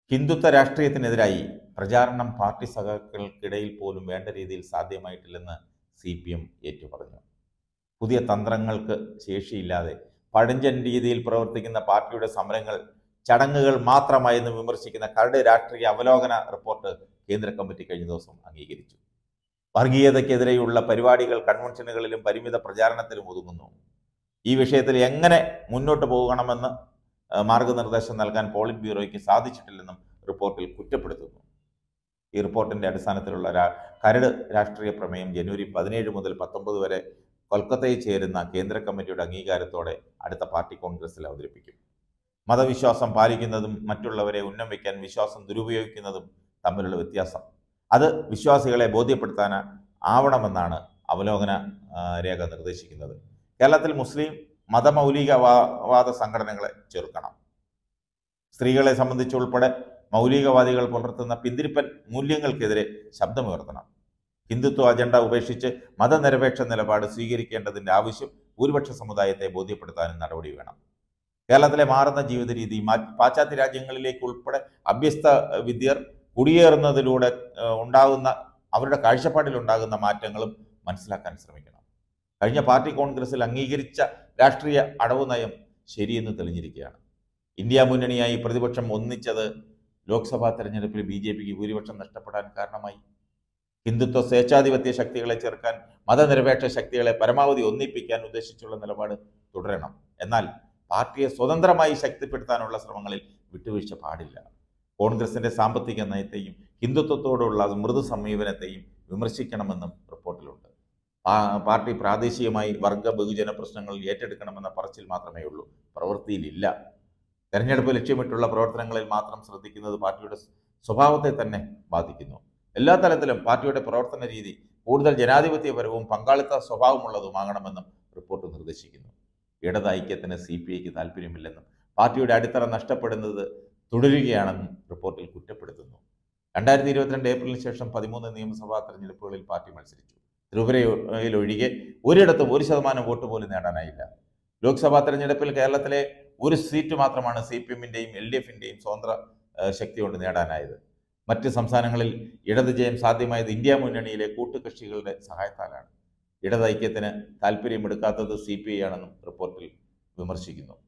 ഹിന്ദുത്വ രാഷ്ട്രീയത്തിനെതിരായി പ്രചാരണം പാർട്ടി സഖാക്കൾക്കിടയിൽ പോലും വേണ്ട രീതിയിൽ സാധ്യമായിട്ടില്ലെന്ന് സി പി എം ഏറ്റുപറഞ്ഞു പുതിയ തന്ത്രങ്ങൾക്ക് ശേഷിയില്ലാതെ പഴഞ്ചൻ രീതിയിൽ പ്രവർത്തിക്കുന്ന പാർട്ടിയുടെ സമരങ്ങൾ ചടങ്ങുകൾ മാത്രമായെന്ന് വിമർശിക്കുന്ന കരട് രാഷ്ട്രീയ അവലോകന റിപ്പോർട്ട് കേന്ദ്ര കമ്മിറ്റി കഴിഞ്ഞ ദിവസം അംഗീകരിച്ചു വർഗീയതയ്ക്കെതിരെയുള്ള പരിപാടികൾ കൺവെൻഷനുകളിലും പരിമിത പ്രചാരണത്തിലും ഒതുങ്ങുന്നു ഈ വിഷയത്തിൽ എങ്ങനെ മുന്നോട്ട് പോകണമെന്ന് ഏഹ്, മാർഗനിർദ്ദേശം നൽകാൻ പോളിറ്റ് ബ്യൂറോയ്ക്ക് സാധിച്ചിട്ടില്ലെന്നും റിപ്പോർട്ടിൽ കുറ്റപ്പെടുത്തുന്നു ഈ റിപ്പോർട്ടിന്റെ അടിസ്ഥാനത്തിലുള്ള രാ- കരട് രാഷ്ട്രീയ പ്രമേയം ജനുവരി പതിനേഴ് മുതൽ പത്തൊമ്പത് വരെ കൊൽക്കത്തയിൽ ചേരുന്ന കേന്ദ്ര കമ്മിറ്റിയുടെ അംഗീകാരത്തോടെ അടുത്ത പാർട്ടി കോൺഗ്രസിൽ അവതരിപ്പിക്കും മതവിശ്വാസം പാലിക്കുന്നതും മറ്റുള്ളവരെ ഉന്നം വയ്ക്കാൻ വിശ്വാസം ദുരുപയോഗിക്കുന്നതും തമ്മിലുള്ള വ്യത്യാസം അത് വിശ്വാസികളെ ബോധ്യപ്പെടുത്താൻ ആവണമെന്നാണ് അവലോകന ആ, രേഖ നിർദ്ദേശിക്കുന്നത് കേരളത്തിൽ മുസ്ലിം മതമൗലികവാദ സംഘടനകളെ ചെറുക്കണം സ്ത്രീകളെ സംബന്ധിച്ചുൾപ്പെടെ മൗലികവാദികൾ പുലർത്തുന്ന പിന്തിരിപ്പൻ മൂല്യങ്ങൾക്കെതിരെ ശബ്ദമുയർത്തണം ഹിന്ദുത്വ അജണ്ട ഉപേക്ഷിച്ച് മതനിരപേക്ഷ നിലപാട് സ്വീകരിക്കേണ്ടതിന്റെ ആവശ്യം ഭൂരിപക്ഷ സമുദായത്തെ ബോധ്യപ്പെടുത്താനും നടപടി വേണം കേരളത്തിലെ മാറുന്ന ജീവിത രീതി മാ- പാശ്ചാത്യ രാജ്യങ്ങളിലേക്ക് ഉൾപ്പെടെ അഭ്യസ്ത വിദ്യർ കുടിയേറുന്നതിലൂടെ ഏഹ്, ഉണ്ടാകുന്ന അവരുടെ കാഴ്ചപ്പാടിൽ ഉണ്ടാകുന്ന മാറ്റങ്ങളും മനസ്സിലാക്കാൻ ശ്രമിക്കണം കഴിഞ്ഞ പാർട്ടി കോൺഗ്രസിൽ അംഗീകരിച്ച രാഷ്ട്രീയ അടവ് നയം ശരിയെന്ന് തെളിഞ്ഞിരിക്കുകയാണ് ഇന്ത്യ മുന്നണിയായി പ്രതിപക്ഷം ഒന്നിച്ചത് ലോക്സഭാ തെരഞ്ഞെടുപ്പിൽ ബി ജെ പിക്ക് ഭൂരിപക്ഷം നഷ്ടപ്പെടാൻ കാരണമായി ഹിന്ദുത്വ സ്വേച്ഛാധിപത്യ ശക്തികളെ ചേർക്കാൻ മതനിരപേക്ഷ ശക്തികളെ പരമാവധി ഒന്നിപ്പിക്കാൻ ഉദ്ദേശിച്ചുള്ള നിലപാട് തുടരണം എന്നാൽ പാർട്ടിയെ സ്വതന്ത്രമായി ശക്തിപ്പെടുത്താനുള്ള ശ്രമങ്ങളിൽ വിട്ടുവീഴ്ച പാടില്ല കോൺഗ്രസിന്റെ സാമ്പത്തിക നയത്തെയും ഹിന്ദുത്വത്തോടുള്ള മൃദു സമീപനത്തെയും വിമർശിക്കണമെന്നും റിപ്പോർട്ടിലുണ്ട് പാ- പാർട്ടി പ്രാദേശികമായി വർഗ ബഹുജന പ്രശ്നങ്ങൾ ഏറ്റെടുക്കണമെന്ന പറച്ചിൽ മാത്രമേ ഉള്ളൂ പ്രവൃത്തിയിലില്ല തെരഞ്ഞെടുപ്പ് ലക്ഷ്യമിട്ടുള്ള പ്രവർത്തനങ്ങളിൽ മാത്രം ശ്രദ്ധിക്കുന്നത് പാർട്ടിയുടെ സ്വഭാവത്തെ തന്നെ ബാധിക്കുന്നു എല്ലാ തലത്തിലും പാർട്ടിയുടെ പ്രവർത്തന രീതി കൂടുതൽ ജനാധിപത്യപരവും പങ്കാളിത്ത സ്വഭാവമുള്ളതുമാകണമെന്നും റിപ്പോർട്ട് നിർദ്ദേശിക്കുന്നു ഇടത് ഐക്യത്തിന് സി പി ഐക്ക് താല്പര്യമില്ലെന്നും പാർട്ടിയുടെ അടിത്തറ നഷ്ടപ്പെടുന്നത് തുടരുകയാണെന്നും റിപ്പോർട്ടിൽ കുറ്റപ്പെടുത്തുന്നു രണ്ടായിരത്തി ഇരുപത്തിരണ്ട് ഏപ്രിലിന് ശേഷം പതിമൂന്ന് നിയമസഭാ തെരഞ്ഞെടുപ്പുകളിൽ പാർട്ടി മത്സരിച്ചു ത്രിപുരയിൽ ഒഴികെ ഒരിടത്തും ഒരു ശതമാനം വോട്ട് പോലും നേടാനായില്ല ലോക്സഭാ തെരഞ്ഞെടുപ്പിൽ കേരളത്തിലെ ഒരു സീറ്റ് മാത്രമാണ് സി പി എമ്മിൻ്റെയും എൽ ഡി എഫിൻ്റെയും സ്വതന്ത്ര ഏഹ്, ശക്തി കൊണ്ട് നേടാനായത് മറ്റ് സംസ്ഥാനങ്ങളിൽ ഇടത് ജയം സാധ്യമായത് ഇന്ത്യ മുന്നണിയിലെ കൂട്ടുകക്ഷികളുടെ സഹായത്താലാണ് ഇടത് ഐക്യത്തിന് താല്പര്യമെടുക്കാത്തത് സി പി ഐ ആണെന്നും റിപ്പോർട്ടിൽ വിമർശിക്കുന്നു